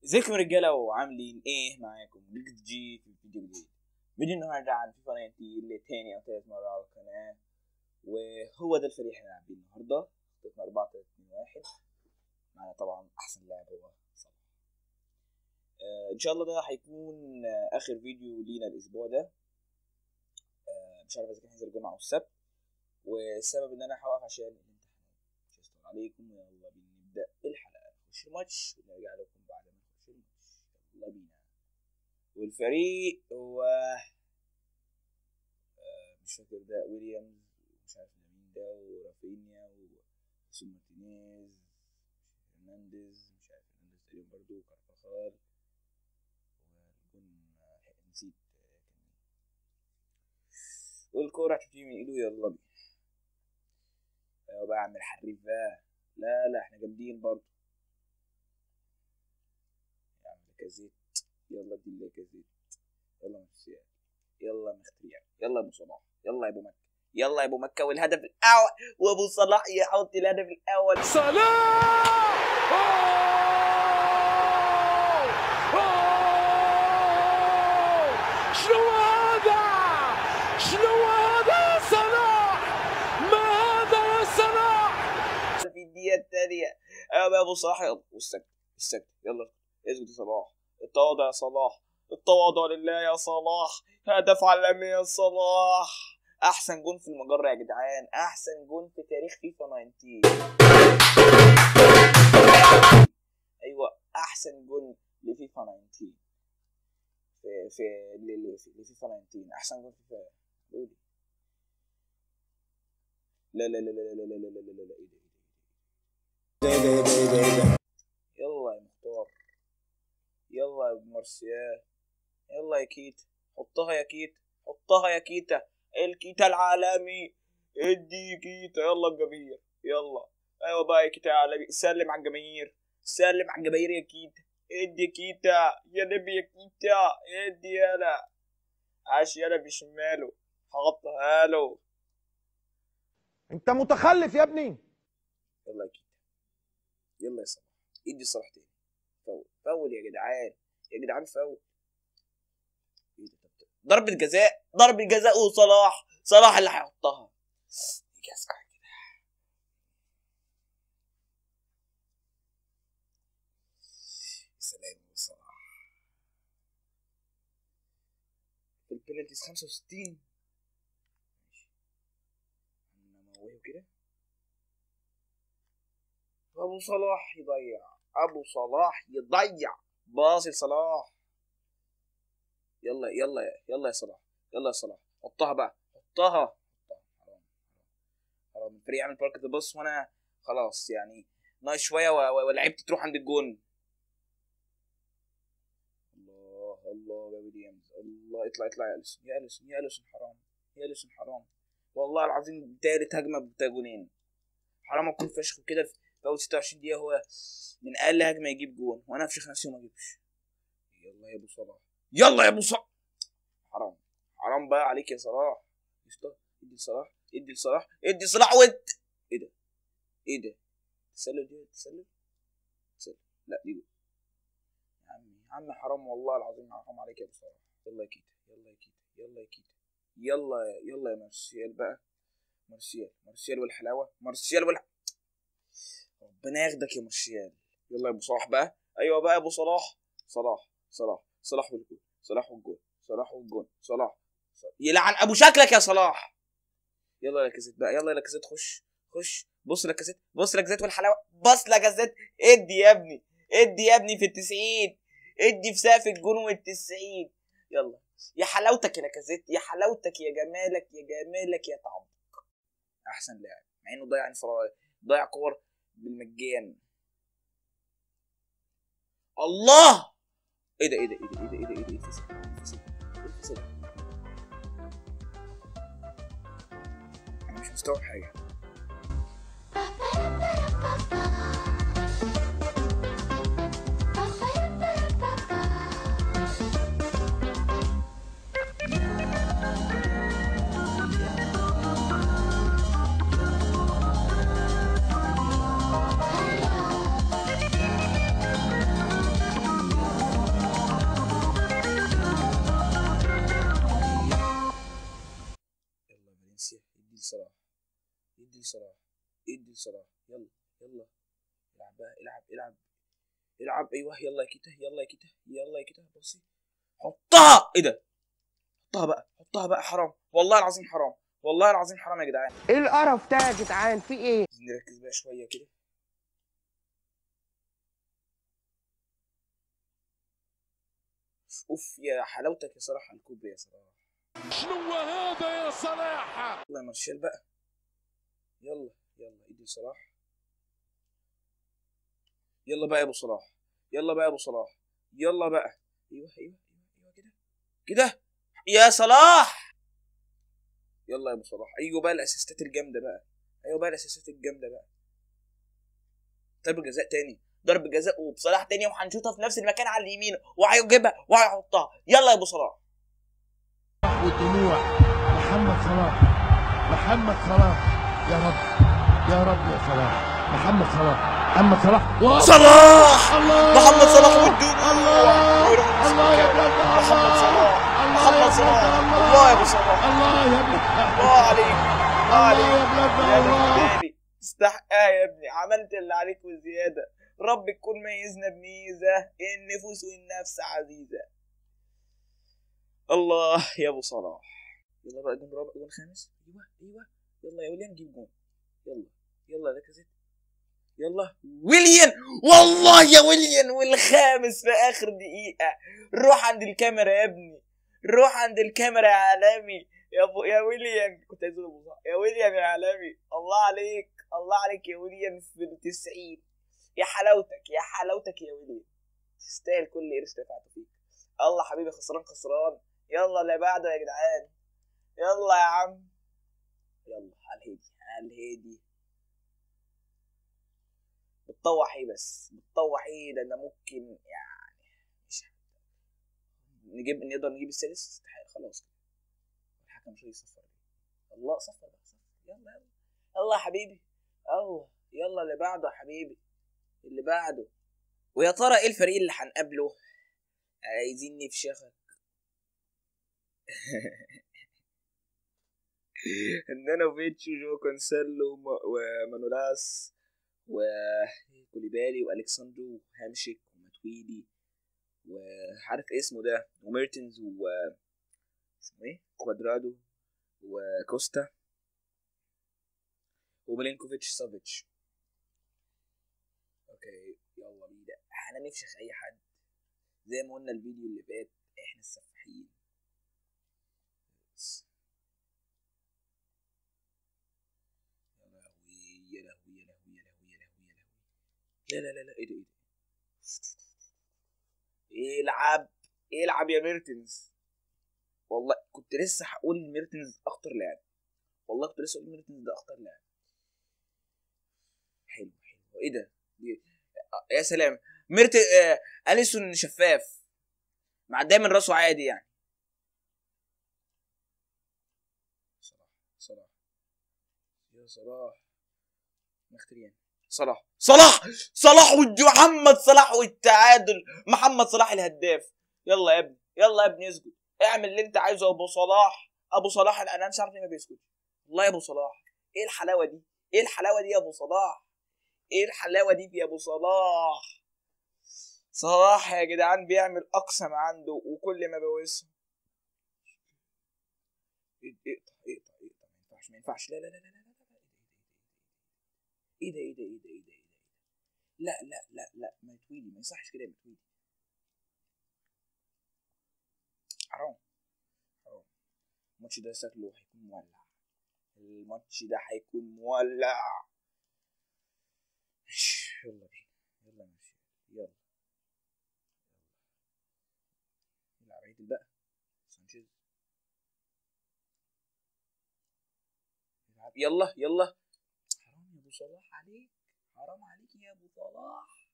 ازيكم يا رجاله وعاملين ايه معاكم بيج جي في فيديو جديد فيديو النهارده عن فيفا 19 لتاني او تالت مره على القناه وهو ده الفريق اللي هنلعب بيه النهارده خطتنا 4 3 2 1 معانا طبعا احسن لاعب هو صلاح آه ان شاء الله ده هيكون آه اخر فيديو لينا الاسبوع ده آه مش عارف اذا كان هينزل الجمعه او السبت والسبب ان انا هوقف عشان الامتحانات مش هستطيع عليكم ويلا بينا نبدا الحلقه نخش الماتش ونرجع لكم بعد ما نخش الماتش يلا بينا والفريق هو آه، مش فاكر ده ويليامز مش عارف ده مين ده ورافينيا وسون مارتينيز هرنانديز مش عارف هرنانديز تقريبا برضه كارفاخال والجون آه، نسيت آه، كان مين والكورة هتبتدي من ايده يلا بينا ايوه بقى اعمل حريف بقى لا لا احنا جامدين برضه يا عم لاكازيت يلا دي لاكازيت يلا مرسيال يلا مختريع يلا ابو صلاح يلا يا ابو مكه يلا يا ابو مكه والهدف الاول وابو صلاح يحط الهدف الاول صلاح شنو هذا؟ شنو هذا يا صلاح؟ ما هذا يا صلاح؟ في الدقيقه الثانيه ايوه يا ابو صلاح يلا والسجد السجد يلا اسجد يا صلاح التواضع يا صلاح التواضع لله يا صلاح هدف عالمي يا صلاح احسن جون في المجره يا جدعان احسن جون في تاريخ فيفا 19 ايوه احسن جون لفيفا 19 في في ل- ل- في- لفيفا 19 احسن جون في فيفا قولي لا لا لا لا لا لا لا لا لا لا لا ايه ده ايه ده يلا يا مختار يلا يا ابو مرسيال يلا يا كيت حطها يا كيت حطها يا كيتا الكيتا العالمي ادي كيتا يلا الجماهير يلا ايوه بقى يا كيتا يا عالمي سلم على الجماهير سلم على الجماهير يا كيتا ادي كيتا يا نبي يا كيتا ادي يالا عاش يالا بشماله حطها له انت متخلف يا ابني يلا يا كيتا يلا يا صلاح ادي صلاح تاني فول فول يا جدعان يا جدعان فول ايه ده طب طب. ضربة جزاء ضربة جزاء وصلاح صلاح اللي هيحطها جزاء كده يا سلام يا صلاح في البنالتيز 65 ماشي نموهه كده ابو صلاح يضيع ابو صلاح يضيع باصي لصلاح يلا يلا يلا يا صلاح يلا يا صلاح حطها بقى حطها حطها حرام حرام الفريق يعمل بارك ذا باص وانا خلاص يعني ناقص شويه و- و- ولعبت تروح عند الجون الله الله يا ويليامز الله اطلع اطلع يا اليسون يا اليسون يا اليسون حرام يا اليسون حرام والله العظيم تالت هجمه بتاجونين حرام اكون فشخ كده في في اول 26 دقيقه هو من اقل هجمه يجيب جون وانا افشخ نفسي وما اجيبش يلا يا ابو صلاح يلا يا ابو صلاح حرام حرام بقى عليك يا صلاح يسطا ادي لصلاح ادي لصلاح ادي لصلاح وانت ايه ده ايه ده تسلل دي تسلل تسلل لا دي جول يا عمي يا عم حرام والله العظيم حرام عليك يا ابو صلاح يلا يا كيتا يلا يا كيتا يلا يا كيتا يلا يلا يا مارسيال بقى مارسيال مارسيال والحلاوه مارسيال والح... ربنا ياخدك يا مارسيال يلا يا ابو صلاح بقى ايوه بقى يا ابو صلاح صلاح صلاح صلاح والجول صلاح والجول صلاح والجول صلاح صلاح. يلعن ابو شكلك يا صلاح يلا يا لاكازيت بقى يلا يا لاكازيت خش خش بص لاكازيت بص لاكازيت والحلاوه بص لاكازيت ادي يا ابني ادي يا ابني في التسعين ادي في سقف الجون والتسعين يلا يا حلاوتك يا لاكازيت يا حلاوتك يا جمالك يا جمالك يا طعمك احسن لاعب مع انه ضيع انفراد ضيع كور بالمجان الله ايه ده ايه ده ايه ده ايه ده ايه ده ايه ده ايه الفساد؟ ايه الفساد؟ انا مش مستوعب حاجه صلاح يلا يلا العب بقى العب العب العب ايوه يلا يا كيتا يلا يا كيتا يلا يا كيتا بصي حطها ايه ده حطها بقى حطها بقى حرام والله العظيم حرام والله العظيم حرام يا جدعان ايه القرف ده يا جدعان في ايه عايزين نركز بقى شويه كده اوف يا حلاوتك يا صلاح على الكوبري يا صلاح شنو هذا يا صلاح يلا يا مارشال بقى يلا يلا ايدي صلاح يلا بقى يا ابو صلاح يلا بقى يا ابو صلاح يلا بقى ايوه ايوه ايوه ايوه كده كده يا صلاح يلا يا ابو صلاح ايوه بقى الاسيستات الجامده بقى ايوه بقى الاسيستات الجامده بقى ضرب جزاء تاني ضرب جزاء وبصلاح تاني وهنشوطها في نفس المكان على اليمين وهيجيبها وهيحطها يلا يا ابو صلاح والدموع محمد صلاح محمد صلاح يا رب يا رب يا صلاح محمد صلاح محمد صلاح و- صلاح الله محمد صلاح والدموع الله ويروح نفس الله يا المكان. ابن محمد صلاح الله محمد يا صلاح ابن الله يا ابو صلاح الله يا ابن الله عليك الله الله عليك يا ابن يا الله ابني تستحقها يا ابني عملت اللي عليك وزياده رب تكون ميزنا بميزه النفوس والنفس عزيزه الله يا ابو صلاح يلا بقى جون رابع جون خامس ايوه ايوه يلا يا ويليام جيب جون يلا يلا ركزت يلا ويليام والله يا ويليام والخامس في اخر دقيقه روح عند الكاميرا يا ابني روح عند الكاميرا يا عالمي يا ابو يا ويليام كنت عايز اقول أبو صلاح. يا ويليام يا عالمي الله عليك الله عليك يا ويليام في التسعين يا حلاوتك يا حلاوتك يا ويليام تستاهل كل قرش دفعته فيك الله حبيبي خسران خسران يلا اللي بعده يا جدعان يلا يا عم يلا على الهادي على الهادي بتطوح ايه بس بتطوح ايه ده انا ممكن يعني مش نجيب نقدر نجيب السادس استحاله خلاص كده الحكم مش هيصفر الله صفر بقى صفر يلا يلا يلا يا حبيبي الله يلا اللي بعده يا حبيبي اللي بعده ويا ترى ايه الفريق اللي هنقابله عايزين نفشخك نانوفيتش وجو كونسيلو وم- ومانولاس وكوليبالي والكساندرو وهامشيك وماتويدي وعارف اسمه ده وميرتنز و اسمه ايه كوادرادو وكوستا وميلينكوفيتش سافيتش اوكي يلا بينا احنا نفشخ اي حد زي ما قلنا الفيديو اللي فات احنا السفاحين يا لهوي يا لهوي يا لهوي يا لهوي يا لهوي يا لهوي لا لا لا لا ايه ده ايه ده العب العب يا ميرتنز والله كنت لسه هقول ميرتنز اخطر لاعب والله كنت لسه هقول ميرتنز ده اخطر لاعب حلو حلو ايه ده دي... آه، يا سلام ميرت آه... اليسون شفاف مع دايما راسه عادي يعني صلاح صلاح يا صلاح مختريان صلاح صلاح صلاح ومحمد صلاح والتعادل محمد صلاح الهداف يلا يا ابني يلا يا ابني اسجد اعمل اللي انت عايزه يا ابو صلاح ابو صلاح انا مش عارف ليه ما بيسكتش والله يا ابو صلاح ايه الحلاوه دي ايه الحلاوه دي يا ابو صلاح ايه الحلاوه دي يا ابو صلاح صلاح يا جدعان بيعمل اقصى ما عنده وكل ما بوسه اقطع اقطع اقطع ما ينفعش ما ينفعش لا لا لا لا لا لا لا ايه ده ايه ده ايه ده ايه ده ايه ده لا لا لا لا ما تويلي ما يصحش كده يا تويلي حرام حرام الماتش ده شكله هيكون مولع الماتش ده هيكون مولع يلا بينا يلا ماشي يلا يلعب عيد بقى سانشيز يلعب يلا يلا حرام يا ابو صلاح عليك حرام عليك يا ابو صلاح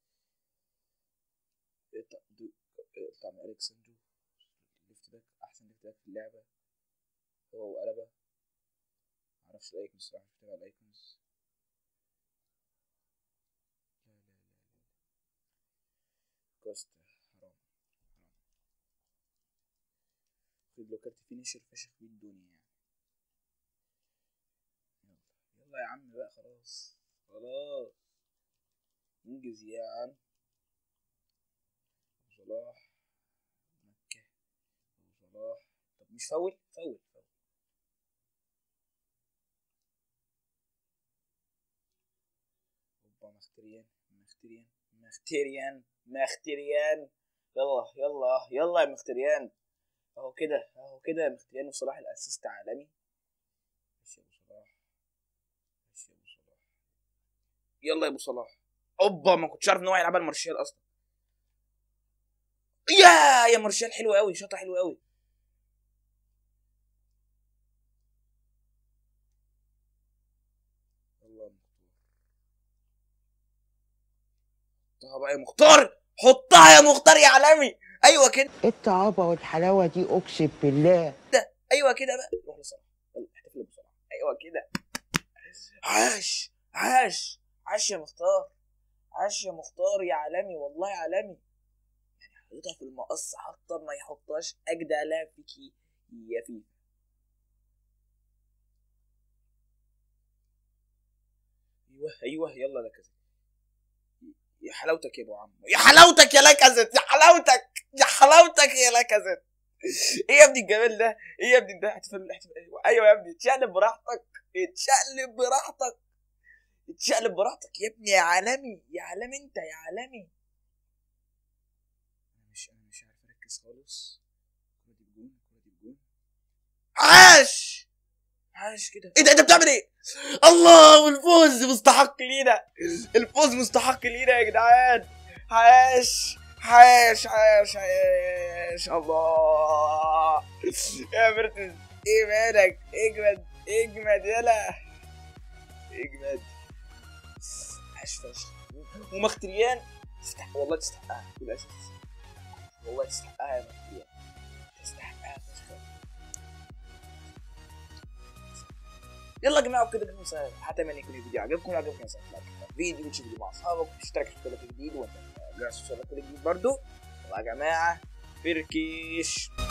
اقطع دو- اقطع من الكسندرو ليفت باك احسن ليفت باك في اللعبه هو وقلبه معرفش الايكونز صراحه مش متابع الايكونز لا لا لا لا كوستا حرام حرام خد له كارت فينيشر فشخ بيه الدنيا يعني يلا يلا يا عم بقى خلاص خلاص انجز يا عم صلاح مكة صلاح طب مش فاول فاول فاول اوبا مختريان مختريان مختريان مختريان يلا يلا يلا يا مختريان اهو كده اهو كده يا مختريان وصلاح الاسيست عالمي ماشي يا ابو صلاح ماشي يا ابو صلاح يلا يا ابو صلاح اوبا ما كنتش عارف ان هو هيلعبها المارشال اصلا يا يا مارشال حلو قوي شاطه حلو قوي يلا يا مختار حطها بقى يا مختار حطها يا مختار يا عالمي ايوه كده ايه الطعابة والحلاوة دي اقسم بالله ايوه كده بقى روح لصلاح يلا احتفل بصلاح ايوه كده عاش عاش عاش يا مختار عاش يا مختار يا عالمي والله عالمي يعني حطيتها في المقص حتى ما يحطهاش اجدع لاعب فيكي يا فيفا ايوه ايوه يلا لاكازيت يا حلاوتك يا ابو عم يا حلاوتك يا لاكازيت يا حلاوتك يا حلاوتك يا لاكازيت ايه يا ابني الجمال ده ايه يا ابني ده احتفال احتفال ايوه يا ابني اتشقلب براحتك اتشقلب براحتك اتشقلب براحتك يا ابني يا عالمي يا عالمي انت يا عالمي انا مش انا مش عارف اركز خالص الكوره دي بجون الكوره دي بجون عاش عاش كده ايه ده انت بتعمل ايه الله والفوز مستحق لينا الفوز مستحق لينا يا جدعان عاش عاش عاش عاش الله يا مرتز ايه مالك اجمد اجمد يلا اجمد عاش فشخ ومختريان تستحق والله تستحقها للاسف والله تستحقها يا مختريان تستحقها فشخ يلا يا جماعه وكده كده مساء اتمنى يكون الفيديو عجبكم لو عجبكم مساء لايك الفيديو وتشوفوا فيديو مع اصحابك وتشترك في القناه الجديد وانت جاهز توصلك كل جديد برضو يلا يا جماعه فركيش